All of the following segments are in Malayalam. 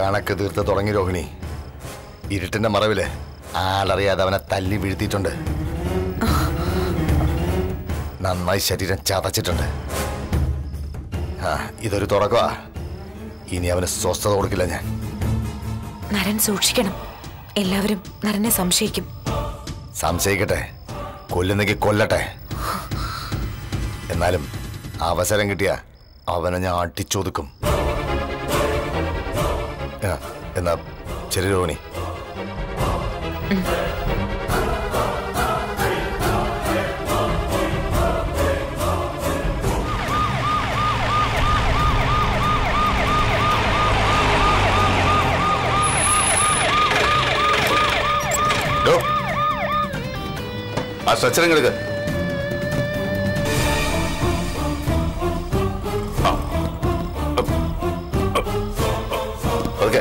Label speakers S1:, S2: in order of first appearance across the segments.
S1: കണക്ക് തീർത്ത് തുടങ്ങി രോഹിണി ഇരുട്ടിന്റെ മറവില് ആളറിയാതെ അവനെ തല്ലി വീഴ്ത്തിയിട്ടുണ്ട് നന്നായി ശരീരം ചതച്ചിട്ടുണ്ട് ആ ഇതൊരു തുടക്കമാ ഇനി അവന് സ്വസ്ഥത കൊടുക്കില്ല ഞാൻ
S2: നരൻ സൂക്ഷിക്കണം എല്ലാവരും നരനെ സംശയിക്കും
S1: സംശയിക്കട്ടെ കൊല്ലുന്നെങ്കിൽ കൊല്ലട്ടെ എന്നാലും അവസരം കിട്ടിയ അവനെ ഞാൻ അടിച്ചൊതുക്കും ആ, എന്നാ ശരി രോഹിണി ഡോ, ആ സ്ട്രെച്ചറും എടുക്ക ഓക്കെ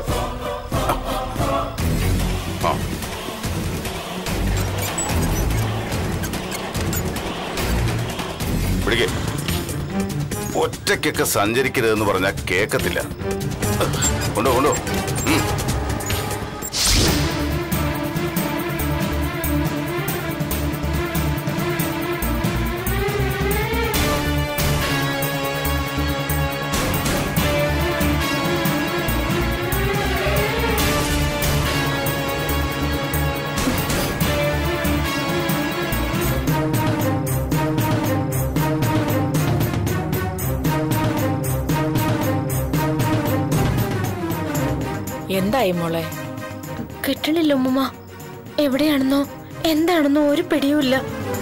S1: പിടിക്കേ ഒറ്റയ്ക്കൊക്കെ സഞ്ചരിക്കരുതെന്ന് പറഞ്ഞാൽ കേക്കത്തില്ല കൊണ്ടോ കൊണ്ടോ ഉം.
S3: എന്തായി മോളെ
S2: കിട്ടണില്ല ഉമ്മ എവിടെയാണെന്നോ എന്താണെന്നോ ഒരു പിടിയുമില്ല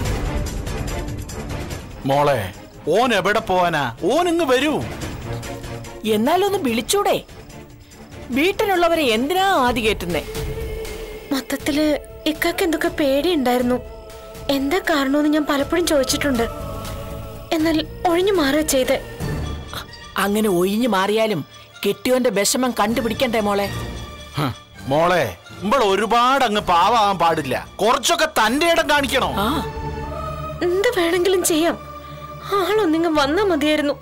S4: മോളെ ഓൻ എവിടെ പോവാനാ ഓൻ ഇങ്ങ് വരൂ
S3: എന്നാലൊന്ന് വിളിച്ചൂടെ വീട്ടിലുള്ളവരെ എന്തിനാ ആദ്യ കയറ്റുന്നേ
S2: മൊത്തത്തില് ഇക്കാക്ക് എന്തൊക്കെ പേടിയുണ്ടായിരുന്നു എന്താ കാരണമെന്ന് ഞാൻ പലപ്പോഴും ചോദിച്ചിട്ടുണ്ട് എന്നാൽ ഒഴിഞ്ഞു മാറുക ചെയ്തേ
S3: അങ്ങനെ ഒഴിഞ്ഞു മാറിയാലും കെട്ടിയോന്റെ വിഷമം കണ്ടുപിടിക്കണ്ടേ മോളെ
S4: ഹ്, മോളെ ഇമ്പൾ ഒരുപാട് അങ്ങ് പാവാൻ പാടില്ല കുറച്ചൊക്കെ തന്റെ ഇടം കാണിക്കണോ
S3: ആ
S2: എന്ത് വേണമെങ്കിലും ചെയ്യാം ആളൊന്നിങ്ങ് വന്നാ മതിയായിരുന്നു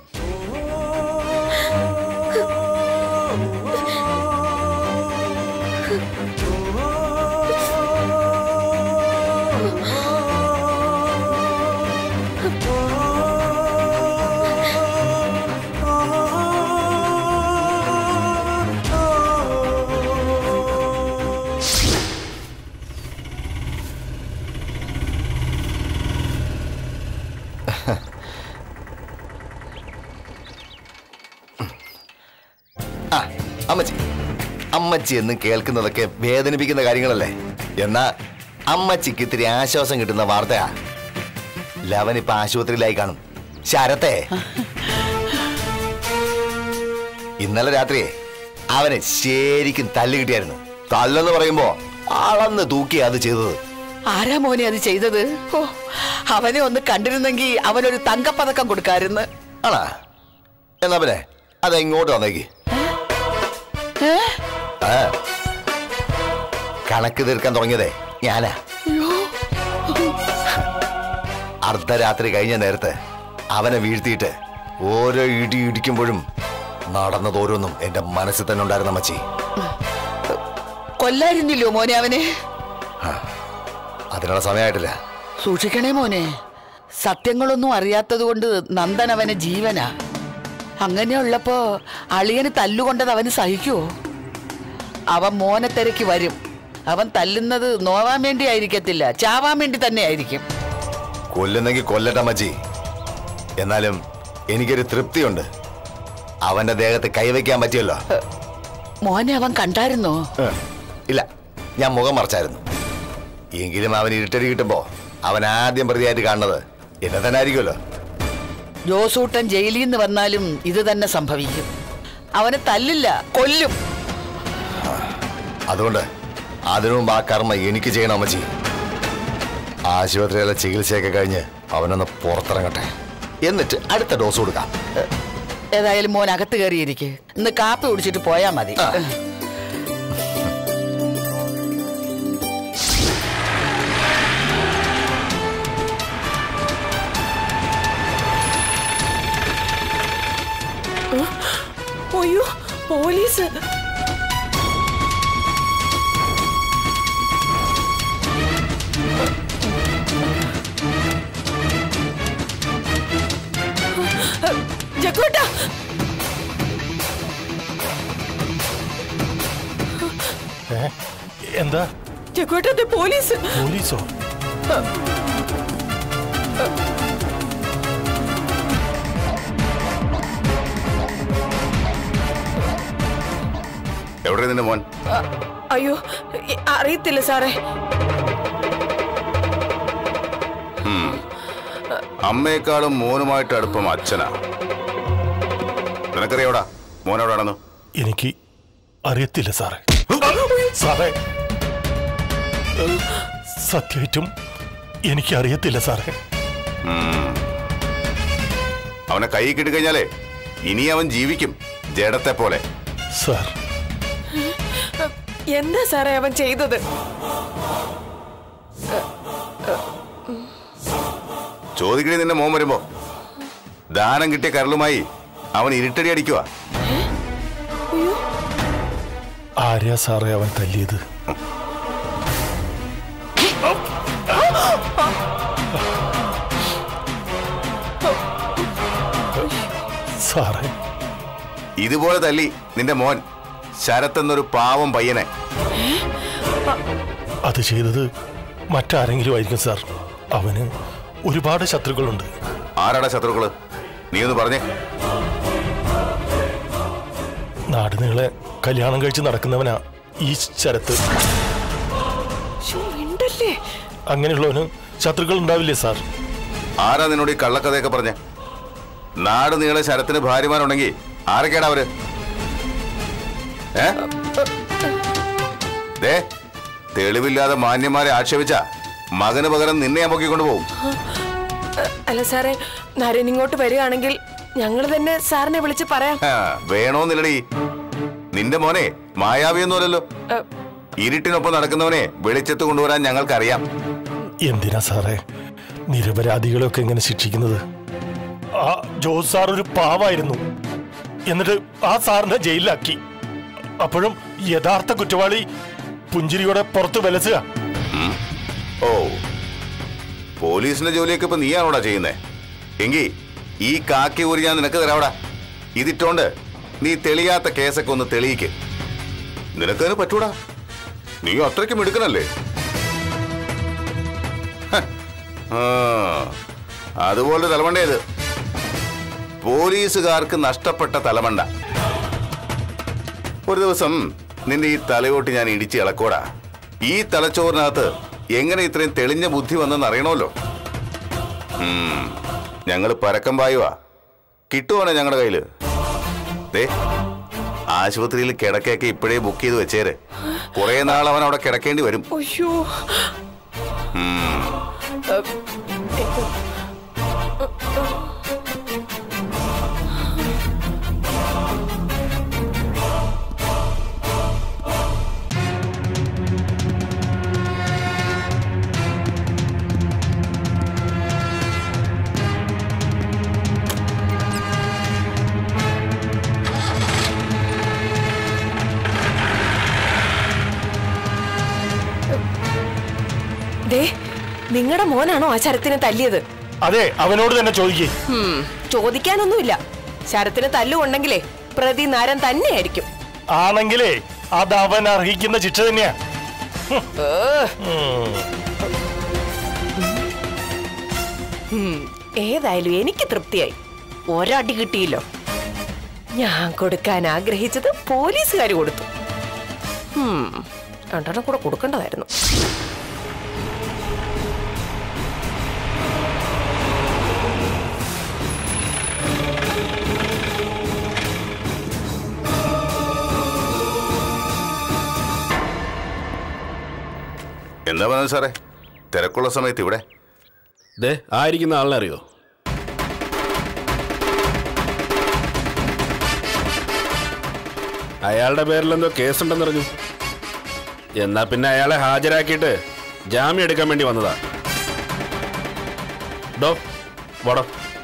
S1: ആ അമ്മച്ചി അമ്മച്ചി എന്ന് കേൾക്കുന്നതൊക്കെ വേദനിപ്പിക്കുന്ന കാര്യങ്ങളല്ലേ എന്നാ അമ്മച്ചിക്ക് ഇത്തിരി ആശ്വാസം കിട്ടുന്ന വാർത്തയാ ലവൻ ഇപ്പൊ ആശുപത്രിയിലായി കാണും ശരത്തെ ഇന്നലെ രാത്രിയെ അവന് ശരിക്കും തല്ല് കിട്ടിയായിരുന്നു തല്ലെന്ന് പറയുമ്പോ അളന്ന് തൂക്കിയാ അത് ചെയ്തത്
S5: ആരാ മോനെ അത് ചെയ്തത് ഓ അവനെ ഒന്ന് കണ്ടിരുന്നെങ്കിൽ അവനൊരു തങ്കപ്പതക്കം കൊടുക്കായിരുന്നു
S1: ആണാ എന്നാ പിന്നെ അത് ഇങ്ങോട്ട് വന്നേക്ക്
S5: ഏ?
S1: ആ കണക്ക് തീർക്കാൻ തുടങ്ങിയതേ ഞാനാ അർദ്ധരാത്രി കഴിഞ്ഞ നേരത്ത് അവനെ വീഴ്ത്തിയിട്ട് ഓരോ ഇടി ഇടിക്കുമ്പോഴും നടന്നത് ഓരോന്നും എന്റെ മനസ്സിൽ തന്നെ ഉണ്ടായിരുന്ന മച്ചി
S5: കൊല്ലായിരുന്നില്ലോ മോനെ അവനെ
S1: അതിനുള്ള സമയമായിട്ടില്ല
S5: സൂക്ഷിക്കണേ മോനെ സത്യങ്ങളൊന്നും അറിയാത്തത് കൊണ്ട് നന്ദൻ അവന് ജീവനാ അങ്ങനെയുള്ളപ്പോ അളിയന് തല്ലുകൊണ്ടത് അവന് സഹിക്കുവോ അവൻ മോനെ തിരക്കി വരും അവൻ തല്ലുന്നത് നോവാൻ വേണ്ടി ആയിരിക്കത്തില്ല ചാവാൻ വേണ്ടി തന്നെ ആയിരിക്കും
S1: കൊല്ലുന്നെങ്കിൽ കൊല്ലട്ടെ മച്ചി എന്നാലും എനിക്കൊരു തൃപ്തിയുണ്ട് അവന്റെ ദേഹത്ത് കൈവയ്ക്കാൻ പറ്റിയല്ലോ
S5: മോനെ അവൻ കണ്ടായിരുന്നോ
S1: ഏ, ഇല്ല ഞാൻ മുഖം മറച്ചായിരുന്നു എങ്കിലും അവൻ ഇരുട്ടടി കിട്ടുമ്പോ അവൻ ആദ്യം പ്രതിയായിട്ട് കാണുന്നത് എന്നെ തന്നെ ആയിരിക്കുമല്ലോ
S5: ജോസൂട്ടൻ ജയിലിൽ നിന്ന് വന്നാലും ഇത് തന്നെ സംഭവിക്കും അവനെ തല്ലില്ല കൊല്ലും
S1: അതുകൊണ്ട് അതിനു മുമ്പ് ആ കർമ്മ എനിക്ക് ചെയ്യണം അമ്മച്ചി ആശുപത്രിയിലെ ചികിത്സയൊക്കെ കഴിഞ്ഞ് അവനൊന്ന് പുറത്തിറങ്ങട്ടെ എന്നിട്ട് അടുത്ത ഡോസ് കൊടുക്കാം ഏ,
S5: ഏതായാലും മോൻ അകത്ത് കയറിയിരിക്കെ ഇന്ന് കാപ്പി കുടിച്ചിട്ട് പോയാ മതി
S1: ആ.
S3: അയ്യോ പോലീസ്
S6: എന്താ
S3: ചെക്കുവേട്ടന്റെ പോലീസ്
S6: പോലീസോ
S7: എവിടെ നിന്റെ മോൻ
S3: അയ്യോ ഇ- അറിയത്തില്ല സാറേ
S7: അമ്മയെക്കാളും മോനുമായിട്ട് അടുപ്പം അച്ഛനാ നിനക്കറിയോടാ മോൻ എവിടെയാണെന്ന്
S6: എനിക്ക് അറിയത്തില്ല സാറേ സാറേ സത്യമായിട്ടും എനിക്ക് അറിയത്തില്ല സാറേ
S7: അവനെ കൈ കിട്ടിക്കഴിഞ്ഞാലേ ഇനി അവൻ ജീവിക്കും ജഡത്തെ പോലെ
S6: സാർ
S3: എന്താ സാറേ അവൻ ചെയ്തത്
S7: ചോദിക്കണി നിന്റെ മോൻ വരുമ്പോ ദാനം കിട്ടിയ കരളുമായി അവൻ ഇരുട്ടടി അടിക്കുക
S6: ആര്യാ സാറേ അവൻ തല്ലിയത് സാറേ
S7: ഇതുപോലെ തല്ലി നിന്റെ മോൻ ശരത്ത് എന്നൊരു പാവം പയ്യനെ
S6: അത് ചെയ്തത് മറ്റാരെങ്കിലും ആയിരിക്കും സാർ അവന് ഒരുപാട് ശത്രുക്കളുണ്ട്
S7: ആരാടാ ശത്രുക്കള് നീ ഒന്ന് പറഞ്ഞേ
S6: നാട് നീളെ കല്യാണം കഴിച്ച് നടക്കുന്നവനാ ഈ ശരത്ത്
S3: ശ്ശോ, മിണ്ടല്ലേ
S6: അങ്ങനെയുള്ളവന് ശത്രുക്കൾ ഉണ്ടാവില്ലേ സാർ
S7: ആരാ നിന്നോട് ഈ കള്ളക്കഥയൊക്കെ പറഞ്ഞേ നാട് നീളെ ശരത്തിന് ഭാര്യമാരുണ്ടെങ്കിൽ ആരൊക്കെയാടാ അവര് ഏ ദേ തെളിവില്ലാതെ മാന്യന്മാരെ ആക്ഷേപിച്ച മകന് പകരം നിന്നെ ഞാൻ പൊക്കിക്കൊണ്ട് പോകും
S3: അല്ല സാറേ നരൻ ഇങ്ങോട്ട് വരികയാണെങ്കിൽ ഞങ്ങൾ തന്നെ സാറിനെ വിളിച്ച് പറയാം
S7: ആ, വേണോന്നില്ലടി നിന്റെ മോനെ മായാവിയൊന്നുമല്ലല്ലോ
S3: ഏ,
S7: ഇരുട്ടിനൊപ്പം നടക്കുന്നവനെ വെളിച്ചത്ത് കൊണ്ടുവരാൻ ഞങ്ങൾക്കറിയാം
S6: എന്തിനാ സാറേ നിരപരാധികളെയൊക്കെ എങ്ങനെ ശിക്ഷിക്കുന്നത് ആ ജോസ് സാർ ഒരു പാവായിരുന്നു എന്നിട്ട് ആ സാറിനെ ജയിലിലാക്കി അപ്പോഴും യഥാർത്ഥ കുറ്റവാളി പുഞ്ചിരിയോടെ പുറത്ത് വിലസുക
S7: ഓ പോലീസിന്റെ ജോലിയൊക്കെ ഇപ്പൊ നീയാണോടാ ചെയ്യുന്നേ എങ്കി ഈ കാക്കി ഊരി ഞാൻ നിനക്ക് തരാവടാ ഇതിട്ടോണ്ട് നീ തെളിയാത്ത കേസൊക്കെ ഒന്ന് തെളിയിക്ക് നിനക്കതിന് പറ്റൂടാ നീ അത്രയ്ക്ക് മിടുക്കനല്ലേ ഹ. ആ, അതുപോലെ തലമണ്ടേത് പോലീസുകാർക്ക് നഷ്ടപ്പെട്ട തലമണ്ട ഒരു ദിവസം നിന്റെ ഈ തലയോട്ട് ഞാൻ ഇടിച്ച് ഇളക്കോടാ ഈ തലച്ചോറിനകത്ത് എങ്ങനെ ഇത്രയും തെളിഞ്ഞ ബുദ്ധി വന്നെന്ന് അറിയണമല്ലോ ഞങ്ങൾ പരക്കം പായുവാ കിട്ടുവാണ് ഞങ്ങളുടെ കയ്യില് ദേ ആശുപത്രിയിൽ കിടക്കയൊക്കെ ഇപ്പോഴേ ബുക്ക് ചെയ്ത് വെച്ചേര് കുറെ നാൾ അവൻ അവിടെ കിടക്കേണ്ടി വരും
S3: അയ്യോ ദേ നിങ്ങളുടെ മോനാണോ ആ ശരത്തിനെ തല്ലിയത്
S6: അതെ അവനോട് തന്നെ ചോദിക്കേ
S3: ഹും, ചോദിക്കാനൊന്നുമില്ല ശരത്തിന് തല്ലുകൊണ്ടെങ്കിലേ പ്രതി നരൻ തന്നെയായിരിക്കും
S6: ആണെങ്കിലേ അത് അവൻ അർഹിക്കുന്ന ശിക്ഷ തന്നെയാ
S3: ഹും, ഏതായാലും എനിക്ക് തൃപ്തിയായി ഒരടി കിട്ടിയില്ലോ ഞാൻ കൊടുക്കാൻ ആഗ്രഹിച്ചത് പോലീസുകാർ കൊടുത്തു ഹും, രണ്ടെണ്ണം കൂടെ കൊടുക്കേണ്ടതായിരുന്നു
S7: എന്താ പറഞ്ഞത് സാറേ തിരക്കുള്ള സമയത്ത് ഇവിടെ
S8: ദേ ആയിരിക്കുന്ന ആളിനെ അറിയോ അയാളുടെ പേരിൽ എന്തോ കേസുണ്ടെന്നറിഞ്ഞു എന്നാ പിന്നെ അയാളെ ഹാജരാക്കിയിട്ട് ജാമ്യം എടുക്കാൻ വേണ്ടി വന്നതാ ഡോ വടോ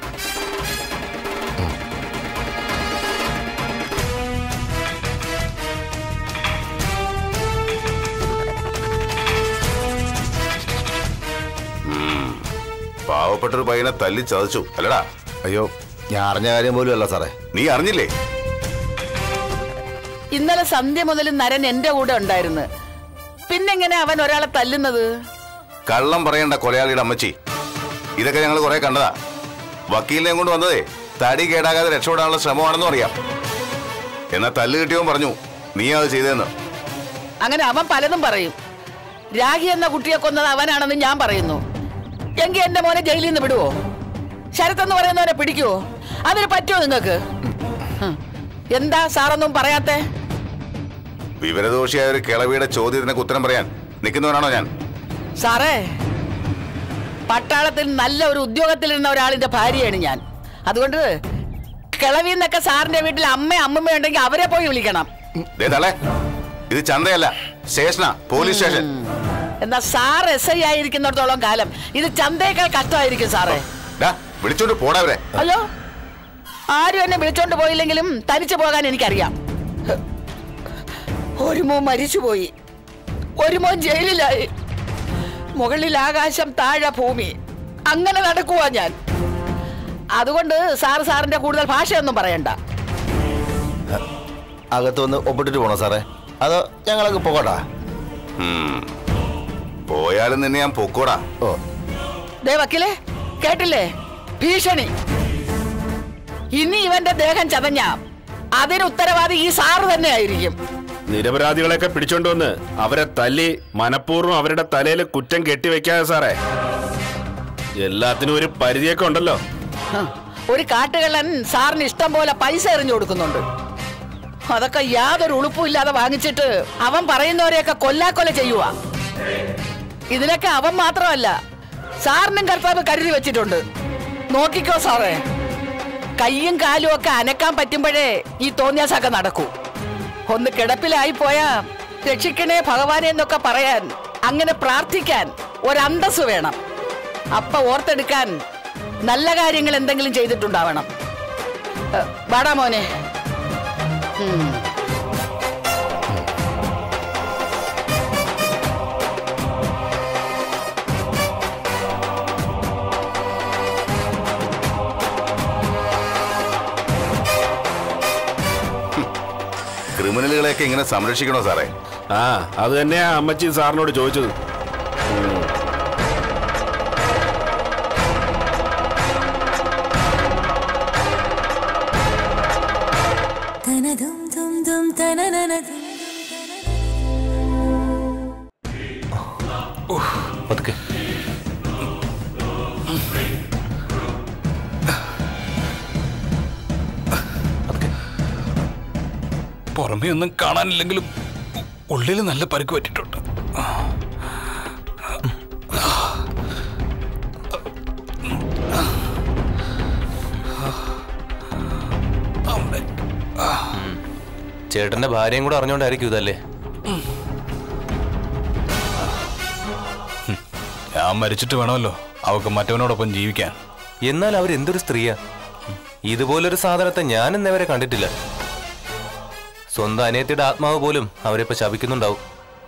S7: പാവപ്പെട്ടൊരു പയ്യനെ തല്ലി ചതച്ചു അല്ലടാ
S1: അയ്യോ ഞാൻ അറിഞ്ഞ കാര്യം പോലും അല്ല സാറേ
S7: നീ അറിഞ്ഞില്ലേ
S5: ഇന്നലെ സന്ധ്യ മുതൽ നരൻ എന്റെ കൂടെ ഉണ്ടായിരുന്നു പിന്നെങ്ങനെ അവൻ ഒരാളെ തല്ലുന്നത്
S7: കള്ളം പറയേണ്ട കൊലയാളിയുടെ അമ്മച്ചി ഇതൊക്കെ ഞങ്ങൾ കുറെ കണ്ടതാ വക്കീലിനെ കൊണ്ട് വന്നതേ തടി കേടാകാതെ രക്ഷപ്പെടാനുള്ള ശ്രമമാണെന്നും അറിയാം എന്നാ തല്ല് കിട്ടിയവൻ പറഞ്ഞു നീ അത് ചെയ്തതെന്ന്
S5: അങ്ങനെ അവൻ പലതും പറയും രാഗി എന്ന കുട്ടിയെ കൊന്നത് അവനാണെന്ന് ഞാൻ പറയുന്നു എങ്കിൽ എന്റെ മോനെ ജയിലിൽ നിന്ന് വിടുവോ ശരത്തെന്ന് പറയുന്നവനെ പിടിക്കുവോ അതിന് പറ്റുമോ നിങ്ങൾക്ക് ഹും. എന്താ സാറൊന്നും പറയാത്തേ
S7: വിവരദോഷിയായ ഒരു കിളവിയുടെ ചോദ്യത്തിനൊക്കെ ഉത്തരം പറയാൻ നിൽക്കുന്നവനാണോ ഞാൻ
S5: സാറേ പട്ടാളത്തിൽ നല്ല ഒരു ഉദ്യോഗത്തിലിരുന്ന ഒരാളിന്റെ ഭാര്യയാണ് ഞാൻ അതുകൊണ്ട് കിളവി എന്നൊക്കെ സാറിന്റെ വീട്ടിൽ അമ്മ അമ്മമ്മ ഉണ്ടെങ്കിൽ അവരെ പോയി വിളിക്കണം
S7: ദേ തള്ളേ ഇത് ചന്തയല്ല സ്റ്റേഷനാ പോലീസ് സ്റ്റേഷൻ
S5: എന്നാ സാർ എസ് ഐ ആയിരിക്കുന്നിടത്തോളം കാലം ഇത് ചന്തയേക്കാൾ കഷ്ടമായിരിക്കും സാറേ
S7: ഡാ, വിളിച്ചോണ്ട് പോടാവരെ
S5: അയ്യോ ആരും എന്നെ വിളിച്ചോണ്ട് പോയില്ലെങ്കിലും തനിച്ചു പോകാൻ എനിക്കറിയാം ഹ്. ഒരു മോൻ മരിച്ചുപോയി ഒരു മോൻ ജയിലിലായി മുകളിൽ ആകാശം താഴെ ഭൂമി അങ്ങനെ നടക്കുവാ ഞാൻ അതുകൊണ്ട് സാർ സാറിന്റെ കൂടുതൽ ഭാഷയൊന്നും പറയണ്ട
S1: അകത്ത് വന്ന് ഒപ്പിട്ടിട്ട് പോണോ സാറേ അതോ ഞങ്ങളൊക്കെ പോകട്ടാ
S7: പോയാലും നിന്നെ ഞാൻ പൊക്കോടാ
S1: ഓ
S5: ദേ വക്കീലേ കേട്ടില്ലേ ഭീഷണി ഇനി ഇവന്റെ ദേഹം ചതഞ്ഞ അതിന് ഉത്തരവാദി ഈ സാറ് തന്നെ ആയിരിക്കും
S8: നിരപരാധികളെയൊക്കെ പിടിച്ചോണ്ട് വന്ന് അവരെ തല്ലി മനഃപൂർവ്വം അവരുടെ തലയിൽ കുറ്റം കെട്ടിവെക്കാതെ സാറേ എല്ലാത്തിനും ഒരു പരിധിയൊക്കെ ഉണ്ടല്ലോ
S5: ഹ, ഒരു കാട്ടുകള്ളൻ സാറിന് ഇഷ്ടം പോലെ പൈസ എറിഞ്ഞു കൊടുക്കുന്നുണ്ട് അതൊക്കെ യാതൊരു ഉളുപ്പും ഇല്ലാതെ വാങ്ങിച്ചിട്ട് അവൻ പറയുന്നവരെയൊക്കെ കൊല്ലാക്കൊല ചെയ്യുക ഇതിനൊക്കെ അവൻ മാത്രമല്ല സാറിനും കർത്താവ് കരുതി വെച്ചിട്ടുണ്ട് നോക്കിക്കോ സാറേ കയ്യും കാലും ഒക്കെ അനക്കാൻ പറ്റുമ്പോഴേ ഈ തോന്നിയാസൊക്കെ നടക്കൂ ഒന്ന് കിടപ്പിലായി പോയാ രക്ഷിക്കണേ ഭഗവാനെ എന്നൊക്കെ പറയാൻ അങ്ങനെ പ്രാർത്ഥിക്കാൻ ഒരന്തസ് വേണം അപ്പ ഓർത്തെടുക്കാൻ നല്ല കാര്യങ്ങൾ എന്തെങ്കിലും ചെയ്തിട്ടുണ്ടാവണം ഏ, വാടാ മോനെ ഉം.
S7: ക്രിമിനലുകളെയൊക്കെ ഇങ്ങനെ സംരക്ഷിക്കണോ സാറേ
S8: ആ അത് തന്നെയാ അമ്മച്ചി സാറിനോട് ചോദിച്ചത്
S9: തനതും തും തും തനനനതും
S6: പതുക്കെ
S10: പുറമേ ഒന്നും കാണാനില്ലെങ്കിലും ഉള്ളിൽ നല്ല പരിക്ക് പറ്റിയിട്ടുണ്ട്
S11: ചേട്ടന്റെ ഭാര്യയും കൂടെ അറിഞ്ഞോണ്ടായിരിക്കും ഇതല്ലേ
S10: ഞാൻ മരിച്ചിട്ട് വേണമല്ലോ അവക്ക് മറ്റവനോടൊപ്പം ജീവിക്കാൻ
S11: എന്നാൽ അവർ എന്തൊരു സ്ത്രീയാ ഇതുപോലൊരു സാധനത്തെ ഞാൻ ഇന്നേവരെ കണ്ടിട്ടില്ല സ്വന്തം അനിയത്തിയുടെ ആത്മാവ് പോലും അവരിപ്പോ ശപിക്കുന്നുണ്ടാവും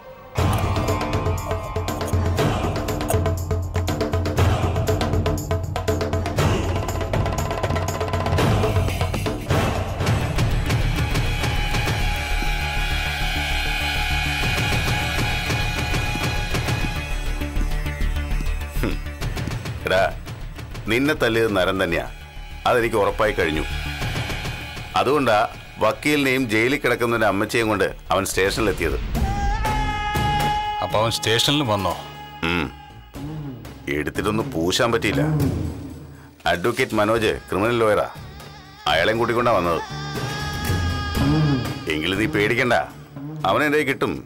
S7: എടാ നിന്നെ തല്ലിയത് നരം തന്നെയാ അതെനിക്ക് ഉറപ്പായി കഴിഞ്ഞു അതുകൊണ്ടാ വക്കീലിനെയും ജയിലിൽ കിടക്കുന്നതിന്റെ അമ്മച്ചയും കൊണ്ട് അവൻ സ്റ്റേഷനിലെത്തിയത്
S10: അപ്പൊ അവൻ സ്റ്റേഷനിൽ വന്നോ
S7: ഉം. എടുത്തിട്ടൊന്നും പൂശാൻ പറ്റിയില്ല അഡ്വക്കേറ്റ് മനോജ് ക്രിമിനൽ ലോയറാ അയാളെയും കൂട്ടിക്കൊണ്ടാ വന്നത് എങ്കിലും നീ പേടിക്കണ്ട അവൻ എൻ്റെ കയ്യിൽ കിട്ടും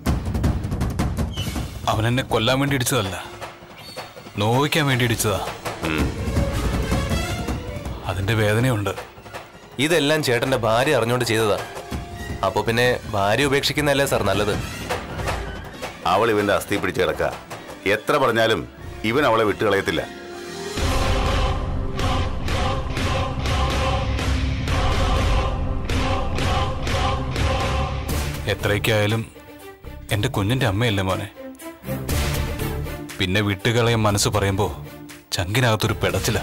S10: അവൻ എന്നെ കൊല്ലാൻ വേണ്ടി ഇടിച്ചതല്ല നോവിക്കാൻ വേണ്ടി ഇടിച്ചതാ
S7: ഉം.
S10: അതിന്റെ വേദനയുണ്ട്
S11: ഇതെല്ലാം ചേട്ടന്റെ ഭാര്യ അറിഞ്ഞോണ്ട് ചെയ്തതാ അപ്പൊ പിന്നെ ഭാര്യ ഉപേക്ഷിക്കുന്നതല്ലേ സാർ നല്ലത്
S7: അവൾ ഇവന്റെ അസ്ഥി പിടിച്ച് കിടക്ക എത്ര പറഞ്ഞാലും ഇവൻ അവളെ വിട്ടുകളയത്തില്ല
S10: എത്രയൊക്കെയായാലും എന്റെ കുഞ്ഞിന്റെ അമ്മയല്ലേ മോനെ പിന്നെ വിട്ടുകളയാൻ മനസ്സ് പറയുമ്പോ ചങ്കിനകത്തൊരു പെടച്ചില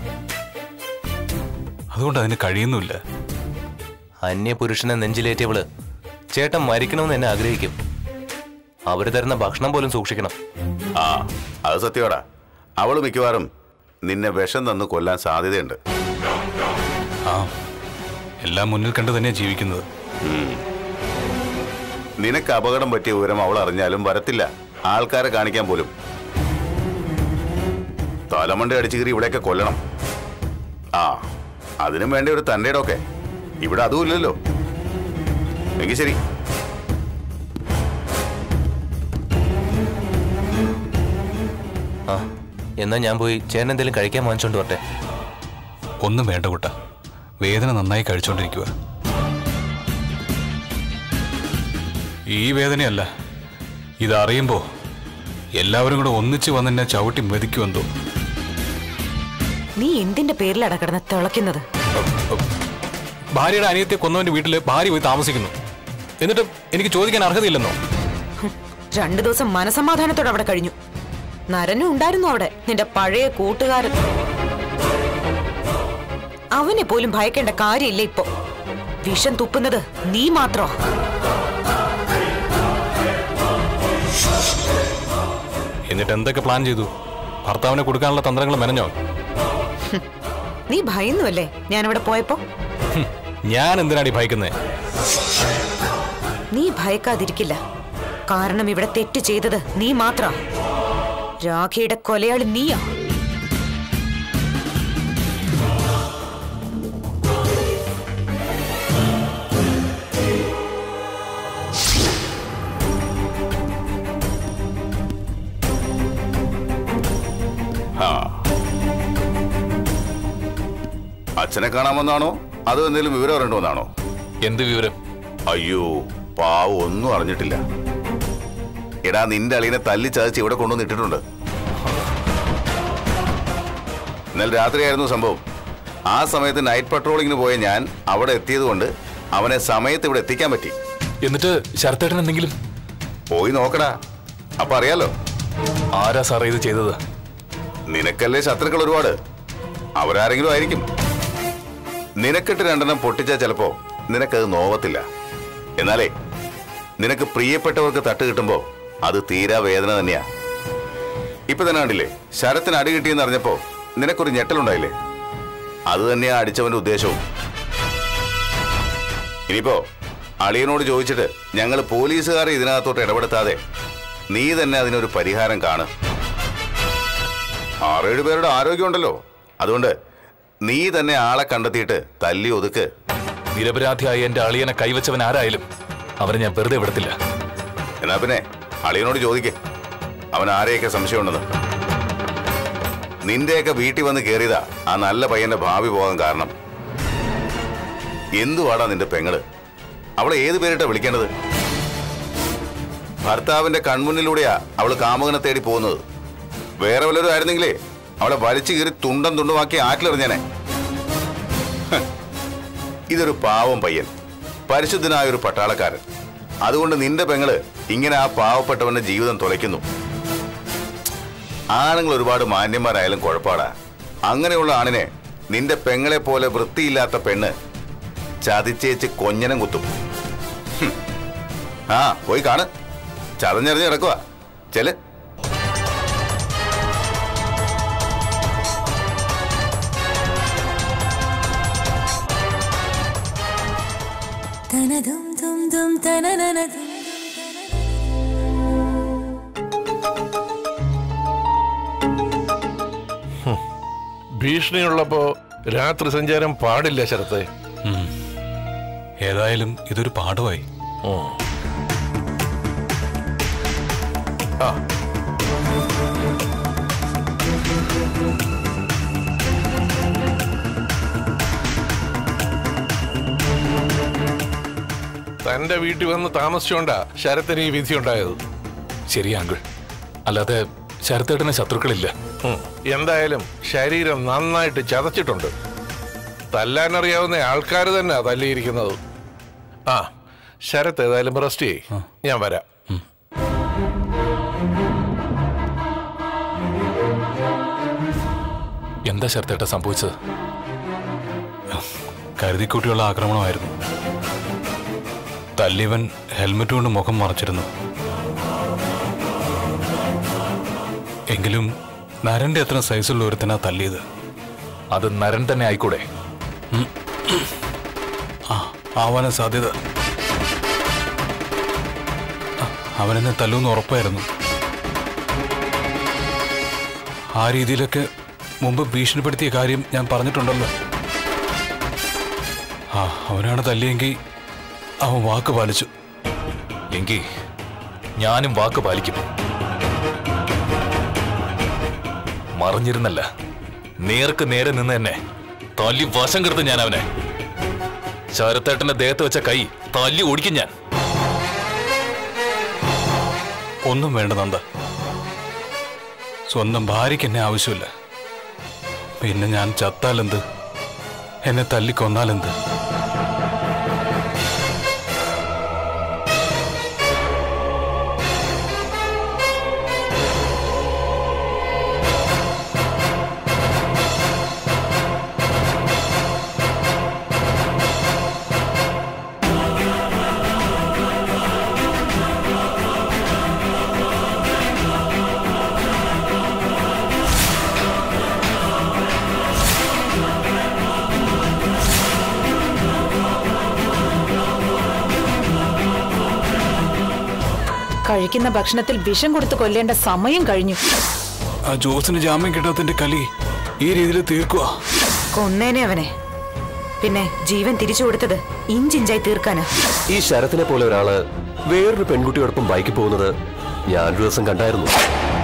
S10: അതുകൊണ്ട് അതിന് കഴിയുന്നുമില്ല
S11: അന്യ പുരുഷനെ നെഞ്ചിലേറ്റിയവള് ചേട്ടൻ മരിക്കണമെന്ന് എന്നെ ആഗ്രഹിക്കും അവര് തരുന്ന ഭക്ഷണം പോലും സൂക്ഷിക്കണം
S7: ആ അത് സത്യമാടാ അവള് മിക്കവാറും നിന്നെ വിഷം തന്ന് കൊല്ലാൻ സാധ്യതയുണ്ട്
S10: ആ എല്ലാം മുന്നിൽ കണ്ട് തന്നെയാണ് ജീവിക്കുന്നത്
S7: നിനക്ക് അപകടം പറ്റിയ വിവരം അവൾ അറിഞ്ഞാലും വരത്തില്ല ആൾക്കാരെ കാണിക്കാൻ പോലും തലമണ്ട അടിച്ചു കീറി ഇവിടെയൊക്കെ കൊല്ലണം ആ അതിനും വേണ്ട ഒരു തൻ്റെ ഒക്കെ ഇവിടെ അതും ഇല്ലല്ലോ എങ്കിൽ ശരി
S11: ആ എന്നാ ഞാൻ പോയി ചേട്ടൻ എന്തെങ്കിലും കഴിക്കാൻ വാങ്ങിച്ചോണ്ട് വരട്ടെ
S10: ഒന്നും വേണ്ട കുട്ട വേദന നന്നായി കഴിച്ചുകൊണ്ടിരിക്കുക ഈ വേദനയല്ല ഇതറിയുമ്പോ എല്ലാവരും കൂടെ ഒന്നിച്ച് വന്ന് എന്നെ ചവിട്ടി മെതിക്കുമെന്തോ
S12: നീ എന്തിന്റെ പേരിലാണ് കിടന്ന് തിളയ്ക്കുന്നത്
S10: ഭാര്യയുടെ അനിയത്തെ കൊന്നവന്റെ വീട്ടില് ഭാര്യ പോയി താമസിക്കുന്നു എന്നിട്ട് എനിക്ക് ചോദിക്കാൻ അർഹതയില്ലെന്നോ
S12: രണ്ടു ദിവസം മനസമാധാനത്തോടെ അവിടെ കഴിഞ്ഞു നരനും ഉണ്ടായിരുന്നു അവിടെ നിന്റെ പഴയ കൂട്ടുകാരൻ അവനെ പോലും ഭയക്കേണ്ട കാര്യമില്ല ഇപ്പൊ വിഷം തുപ്പുന്നത് നീ മാത്രോ
S10: എന്നിട്ട് എന്തൊക്കെ പ്ലാൻ ചെയ്തു ഭർത്താവിനെ കൊടുക്കാനുള്ള തന്ത്രങ്ങൾ മെനഞ്ഞോ
S12: നീ ഭയന്നുവല്ലേ ഞാനിവിടെ പോയപ്പോ
S10: ഹും, ഞാൻ എന്തിനാടി ഭയക്കുന്നേ
S12: നീ ഭയക്കാതിരിക്കില്ല കാരണം ഇവിടെ തെറ്റ് ചെയ്തത് നീ മാത്ര രാഖിയുടെ കൊലയാളി നീയാ
S7: ആ അച്ഛനെ കാണാമെന്നാണോ അതോ എന്തെങ്കിലും വിവരം അറിയണ്ടോന്നാണോ
S10: എന്ത് വിവരം
S7: അയ്യോ പാവം ഒന്നും അറിഞ്ഞിട്ടില്ല എടാ നിന്റെ അളിയനെ തല്ലി ചതച്ച് ഇവിടെ കൊണ്ടുവന്ന് ഇട്ടിട്ടുണ്ട് ഇന്നലെ രാത്രിയായിരുന്നു സംഭവം ആ സമയത്ത് നൈറ്റ് പട്രോളിങ്ങിന് പോയ ഞാൻ അവിടെ എത്തിയത് കൊണ്ട് അവനെ സമയത്ത് ഇവിടെ എത്തിക്കാൻ പറ്റി
S10: എന്നിട്ട് ശരത്തേട്ടൻ എന്തെങ്കിലും
S7: പോയി നോക്കടാ അപ്പൊ അറിയാലോ
S10: ആരാ സാറേ ഇത് ചെയ്തത്
S7: നിനക്കല്ലേ ശത്രുക്കൾ ഒരുപാട് അവരാരെങ്കിലും ആയിരിക്കും നിനക്കിട്ട് രണ്ടെണ്ണം പൊട്ടിച്ചാൽ ചിലപ്പോ നിനക്കത് നോവത്തില്ല എന്നാലേ നിനക്ക് പ്രിയപ്പെട്ടവർക്ക് തട്ട് കിട്ടുമ്പോ അത് തീരാ വേദന തന്നെയാ ഇപ്പൊ തന്നെ കണ്ടില്ലേ ശരത്തിന് അടി കിട്ടിയെന്ന് അറിഞ്ഞപ്പോ നിനക്കൊരു ഞെട്ടലുണ്ടായില്ലേ അത് തന്നെയാ അടിച്ചവന്റെ ഉദ്ദേശവും ഇനിയിപ്പോ അളിയനോട് ചോദിച്ചിട്ട് ഞങ്ങൾ പോലീസുകാരെ ഇതിനകത്തോട്ട് ഇടപെടുത്താതെ നീ തന്നെ അതിനൊരു പരിഹാരം കാണും ആറേഴ് പേരുടെ ആരോഗ്യമുണ്ടല്ലോ അതുകൊണ്ട് നീ തന്നെ ആളെ കണ്ടെത്തിയിട്ട് തല്ലി ഒതുക്ക്
S10: നിരപരാധിയായ എന്റെ അളിയനെ കൈവച്ചവൻ ആരായാലും അവരെ ഞാൻ വെറുതെ വിടത്തില്ല
S7: എന്നാ പിന്നെ അളിയനോട് ചോദിക്കേ അവൻ ആരെയൊക്കെ സംശയമുണ്ടെന്ന് നിന്റെയൊക്കെ വീട്ടിൽ വന്ന് കയറിയതാ ആ നല്ല പയ്യന്റെ ഭാവി പോകാൻ കാരണം എന്തുവാടാ നിന്റെ പെങ്ങള് അവളെ ഏത് പേരിട്ടാ വിളിക്കേണ്ടത് ഭർത്താവിന്റെ കൺമുന്നിലൂടെയാ അവള് കാമുകനെ തേടി പോകുന്നത് വേറെ വല്ലവരും ആയിരുന്നെങ്കിലേ അവളെ വലിച്ചു കീറി തുണ്ടം തുണ്ടുമാക്കി ആറ്റിലെറിഞ്ഞേനെ ഹ്. ഇതൊരു പാവം പയ്യൻ പരിശുദ്ധനായ ഒരു പട്ടാളക്കാരൻ അതുകൊണ്ട് നിന്റെ പെങ്ങള് ഇങ്ങനെ ആ പാവപ്പെട്ടവന്റെ ജീവിതം തുലയ്ക്കുന്നു ആണുങ്ങൾ ഒരുപാട് മാന്യന്മാരായാലും കുഴപ്പാടാ അങ്ങനെയുള്ള ആണിനെ നിന്റെ പെങ്ങളെ പോലെ വൃത്തിയില്ലാത്ത പെണ്ണ് ചതിച്ചേച്ച് കൊഞ്ഞനം കുത്തും ഹും. ആ പോയി കാണ് ചതഞ്ഞറിഞ്ഞ് കിടക്കുക ചെല്
S9: തനതും തും തും തനനനതും
S6: ഭീഷണിയുള്ളപ്പോ രാത്രി സഞ്ചാരം പാടില്ല ശരത്തെ
S10: ഉം. ഏതായാലും ഇതൊരു പാഠമായി
S6: ആ തന്റെ വീട്ടിൽ വന്ന് താമസിച്ചോണ്ടാ ശരത്തിന് ഈ വിധി ഉണ്ടായത്
S10: ശരിയാ അങ്കിൾ അല്ലാതെ ശരത്തേട്ടന് ശത്രുക്കളില്ല
S6: ഉം. എന്തായാലും ശരീരം നന്നായിട്ട് ചതച്ചിട്ടുണ്ട് തല്ലാനറിയാവുന്ന ആൾക്കാർ തന്നെ തല്ലിയിരിക്കുന്നത് ആ ശരത്ത് ഏതായാലും റെസ്റ്റ് ചെയ്യ് ഞാൻ വരാം
S10: എന്താ ശരത്തേട്ട സംഭവിച്ചത് കരുതിക്കൂട്ടിയുള്ള ആക്രമണമായിരുന്നു തല്ലിവൻ ഹെൽമെറ്റ് കൊണ്ട് മുഖം മറച്ചിരുന്നു എങ്കിലും നരന്റെ അത്ര സൈസുള്ള ഒരുത്തനാ തല്ലിയത്
S13: അത് നരൻ തന്നെ ആയിക്കൂടെ
S10: ആ ആവാനാ സാധ്യത ആ, അവനെന്നെ തല്ലൂന്ന് ഉറപ്പായിരുന്നു ആ രീതിയിലൊക്കെ മുമ്പ് ഭീഷണിപ്പെടുത്തിയ കാര്യം ഞാൻ പറഞ്ഞിട്ടുണ്ടല്ലോ ആ അവനാണ് തല്ലിയെങ്കിൽ അവൻ വാക്ക് പാലിച്ചു
S13: എങ്കിൽ ഞാനും വാക്ക് പാലിക്കും മറിഞ്ഞിരുന്നല്ല നേർക്ക് നേരെ നിന്ന് തന്നെ തല്ലി വശം കെടുത്ത് ഞാൻ അവനെ ശരത്തേട്ടന്റെ ദേഹത്ത് വെച്ച കൈ തല്ലി ഓടിക്കും ഞാൻ
S10: ഒന്നും വേണ്ട നന്ദ സ്വന്തം ഭാര്യയ്ക്ക് എന്നെ ആവശ്യമില്ല പിന്നെ ഞാൻ ചത്താലെന്ത് എന്നെ തല്ലിക്കൊന്നാലെന്ത്
S14: കഴിക്കുന്ന ഭക്ഷണത്തിൽ വിഷം കൊടുത്ത് കൊല്ലേണ്ട സമയം കഴിഞ്ഞു
S10: ആ ജോസിന് ജാമ്യം കിട്ടാത്തതിന്റെ കലി ഈ രീതിയിൽ തീർക്കുക
S12: കൊന്നേനെ അവനെ പിന്നെ ജീവൻ തിരിച്ചു കൊടുത്തത് ഇഞ്ചിഞ്ചായി തീർക്കാനാ
S15: ഈ ശരത്തിനെ പോലെ ഒരാള് വേറൊരു പെൺകുട്ടിയോടൊപ്പം ബൈക്കിൽ പോകുന്നത് ഞാനൊരു ദിവസം കണ്ടായിരുന്നു